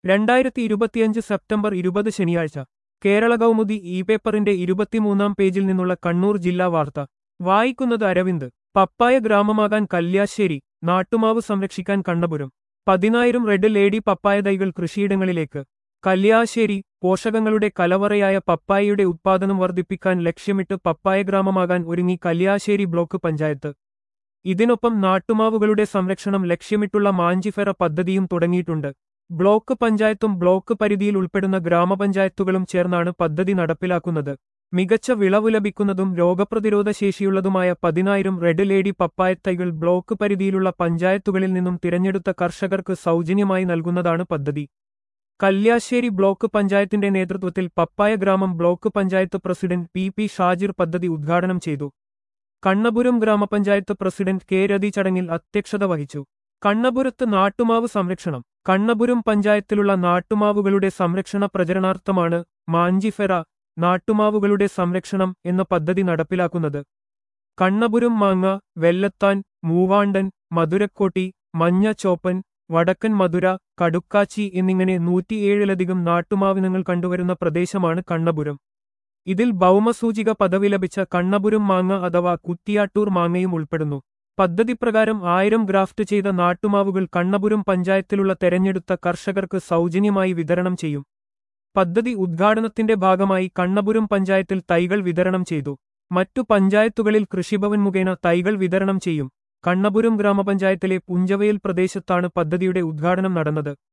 രണ്ടായിരത്തി ഇരുപത്തിയഞ്ച് സെപ്റ്റംബർ ഇരുപത് ശനിയാഴ്ച കേരള കൗമുദി ഇ പേപ്പറിന്റെ ഇരുപത്തിമൂന്നാം പേജിൽ നിന്നുള്ള കണ്ണൂർ ജില്ലാ വാർത്ത വായിക്കുന്നത് അരവിന്ദ് പപ്പായ ഗ്രാമമാകാൻ കല്യാശ്ശേരി നാട്ടുമാവ് സംരക്ഷിക്കാൻ കണ്ണപുരം പതിനായിരം റെഡ് ലേഡി പപ്പായ തൈകൾ കൃഷിയിടങ്ങളിലേക്ക് കല്യാശ്ശേരി പോഷകങ്ങളുടെ കലവറയായ പപ്പായയുടെ ഉത്പാദനം വർദ്ധിപ്പിക്കാൻ ലക്ഷ്യമിട്ട് പപ്പായ ഗ്രാമമാകാൻ ഒരുങ്ങി കല്യാശ്ശേരി ബ്ലോക്ക് പഞ്ചായത്ത് ഇതിനൊപ്പം നാട്ടുമാവുകളുടെ സംരക്ഷണം ലക്ഷ്യമിട്ടുള്ള മാഞ്ചിഫെറ പദ്ധതിയും തുടങ്ങിയിട്ടുണ്ട് ബ്ലോക്ക് പഞ്ചായത്തും ബ്ലോക്ക് പരിധിയിൽ ഉൾപ്പെടുന്ന ഗ്രാമപഞ്ചായത്തുകളും ചേർന്നാണ് പദ്ധതി നടപ്പിലാക്കുന്നത് മികച്ച വിളവ് ലഭിക്കുന്നതും രോഗപ്രതിരോധ ശേഷിയുള്ളതുമായ പതിനായിരം റെഡ് ലേഡി പപ്പായ തൈകൾ ബ്ലോക്ക് പരിധിയിലുള്ള പഞ്ചായത്തുകളിൽ നിന്നും തിരഞ്ഞെടുത്ത കർഷകർക്ക് സൗജന്യമായി നൽകുന്നതാണ് പദ്ധതി കല്യാശ്ശേരി ബ്ലോക്ക് പഞ്ചായത്തിന്റെ നേതൃത്വത്തിൽ പപ്പായ ഗ്രാമം block panchayat president P P Shajir പദ്ധതി ഉദ്ഘാടനം ചെയ്തു കണ്ണപുരം ഗ്രാമപഞ്ചായത്ത് പ്രസിഡന്റ് കെ രതി ചടങ്ങിൽ അധ്യക്ഷത വഹിച്ചു കണ്ണപുരത്ത് നാട്ടുമാവ് സംരക്ഷണം കണ്ണപുരം പഞ്ചായത്തിലുള്ള നാട്ടുമാവുകളുടെ സംരക്ഷണ പ്രചരണാർത്ഥമാണ് മാഞ്ചിഫെറ നാട്ടുമാവുകളുടെ സംരക്ഷണം എന്ന പദ്ധതി നടപ്പിലാക്കുന്നത് കണ്ണപുരം മാങ്ങ വെല്ലത്താൻ മൂവാണ്ടൻ മധുരക്കോട്ടി മഞ്ഞ ചോപ്പൻ വടക്കൻ മധുര കടുക്കാച്ചി എന്നിങ്ങനെ നൂറ്റിയേഴിലധികം നാട്ടുമാവിനങ്ങൾ കണ്ടുവരുന്ന പ്രദേശമാണ് കണ്ണപുരം ഇതിൽ ഭൗമസൂചിക പദവി ലഭിച്ച കണ്ണപുരം മാങ്ങ അഥവാ കുത്തിയാട്ടൂർ മാങ്ങയും ഉൾപ്പെടുന്നു പദ്ധതി പ്രകാരം ആയിരം ഗ്രാഫ്റ്റ് ചെയ്ത നാട്ടുമാവുകൾ കണ്ണപുരം പഞ്ചായത്തിലുള്ള തെരഞ്ഞെടുത്ത കർഷകർക്ക് സൗജന്യമായി വിതരണം ചെയ്യും പദ്ധതി ഉദ്ഘാടനത്തിന്റെ ഭാഗമായി കണ്ണപുരം പഞ്ചായത്തിൽ തൈകൾ വിതരണം ചെയ്തു മറ്റു പഞ്ചായത്തുകളിൽ കൃഷിഭവൻ മുഖേന തൈകൾ വിതരണം ചെയ്യും കണ്ണപുരം ഗ്രാമപഞ്ചായത്തിലെ പുഞ്ചവയൽ പ്രദേശത്താണ് പദ്ധതിയുടെ ഉദ്ഘാടനം നടന്നത്